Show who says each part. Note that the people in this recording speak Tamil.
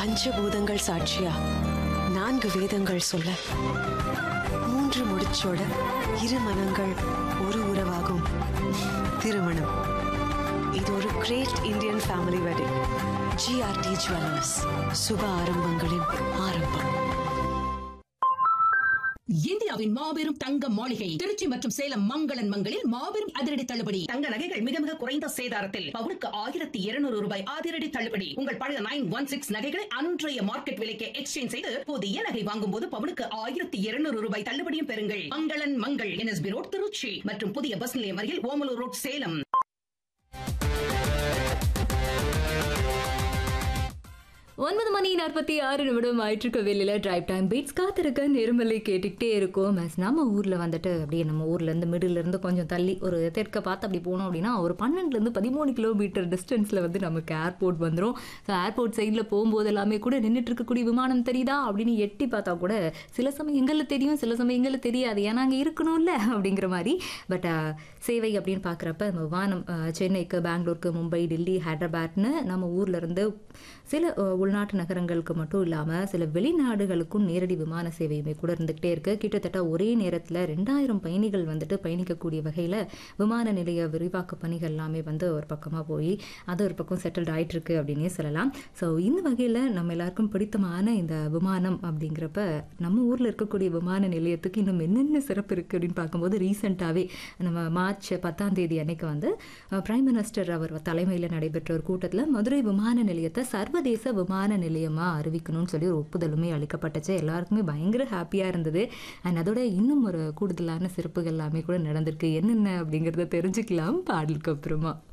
Speaker 1: பஞ்சபூதங்கள் சாட்சியா நான்கு வேதங்கள் சொல்ல மூன்று முடிச்சோட இரு மனங்கள் ஒரு உறவாகும் திருமணம் இது ஒரு great Indian family wedding GRT jewellers சுப ஆரம்பங்களின் ஆரம்பம்
Speaker 2: இந்தியாவின் மாபெரும் தங்க மாளிகை திருச்சி மற்றும் சேலம் மங்களன் மங்களில் மாபெரும் அதிரடி தள்ளுபடி தங்க நகைகள் மிக மிக குறைந்த சேதாரத்தில் பவுனுக்கு ஆயிரத்தி இருநூறு ரூபாய் அதிரடி தள்ளுபடி உங்கள் பழைய நைன் ஒன் சிக்ஸ் நகைகளை அன்றைய மார்க்கெட் விலைக்கு எக்ஸ்சேஞ்ச் செய்து புதிய நகை வாங்கும் போது பவுனுக்கு ஆயிரத்தி இருநூறு ரூபாய் தள்ளுபடியும் பெறுங்கள் மங்களன் மங்கள் என்எஸ்பி ரோட் திருச்சி மற்றும் புதிய பஸ் நிலையம் அருகில் ஓமலூர் ரோட் சேலம்
Speaker 3: ஒன்பது மணி நாற்பத்தி ஆறு நிமிடம் ஆயிற்றுக்க வெளியில் டிரைவ் டைம் பீட்ஸ் காத்திருக்க நெருமலை கேட்டுக்கிட்டே இருக்கும் மேஸ் நம்ம ஊரில் வந்துட்டு அப்படியே நம்ம ஊர்லேருந்து மிடிலேருந்து கொஞ்சம் தள்ளி ஒரு தெற்க பார்த்து அப்படி போனோம் அப்படின்னா ஒரு பன்னெண்டுலேருந்து பதிமூணு கிலோமீட்டர் டிஸ்டன்ஸில் வந்து நமக்கு ஏர்போர்ட் வந்துடும் ஸோ ஏர்போர்ட் சைடில் போகும்போது எல்லாமே கூட நின்றுட்டு இருக்கக்கூடிய விமானம் தெரியுதா அப்படின்னு எட்டி பார்த்தா கூட சில சமயங்களில் தெரியும் சில சமயங்களில் தெரியாது ஏன்னா அங்கே இருக்கணும்ல அப்படிங்கிற மாதிரி பட் சேவை அப்படின்னு பார்க்குறப்ப நம்ம விமானம் அஹ், சென்னைக்கு பெங்களூருக்கு மும்பை டெல்லி ஹைதராபாத்னு நம்ம ஊர்ல இருந்து சில அஹ், உள்நாட்டு நகரங்களுக்கு மட்டும் இல்லாமல் சில வெளிநாடுகளுக்கும் நேரடி விமான சேவையுமே கூட இருந்துகிட்டே இருக்கு கிட்டத்தட்ட ஒரே நேரத்தில் ரெண்டாயிரம் பயணிகள் வந்துட்டு பயணிக்கக்கூடிய வகையில் விமான நிலைய விரிவாக்க பணிகள் எல்லாமே வந்து ஒரு பக்கமாக போய் அது ஒரு பக்கம் செட்டில்ட் ஆயிட்டு இருக்கு அப்படின்னே சொல்லலாம் ஸோ இந்த வகையில் நம்ம எல்லாருக்கும் பிடித்தமான இந்த விமானம் அப்படிங்கிறப்ப நம்ம ஊரில் இருக்கக்கூடிய விமான நிலையத்துக்கு இன்னும் என்னென்ன சிறப்பு இருக்குது அப்படின்னு பார்க்கும்போது ரீசெண்டாகவே நம்ம மார்ச் பத்தாம் தேதி அன்னைக்கு வந்து பிரைம் மினிஸ்டர் அவர் தலைமையில் நடைபெற்ற ஒரு கூட்டத்தில் மதுரை விமான நிலையத்தை சர்வதேச விமான நிலையமாக அறிவிக்கணும்னு சொல்லி ஒரு ஒப்புதலுமே அளிக்கப்பட்டுச்சு எல்லாருக்குமே பயங்கர ஹாப்பியாக இருந்தது அண்ட் அதோட இன்னும் ஒரு கூடுதலான சிறப்புகள் எல்லாமே கூட நடந்திருக்கு என்னென்ன அப்படிங்கிறத தெரிஞ்சுக்கலாம் பாடலுக்கு அப்புறமா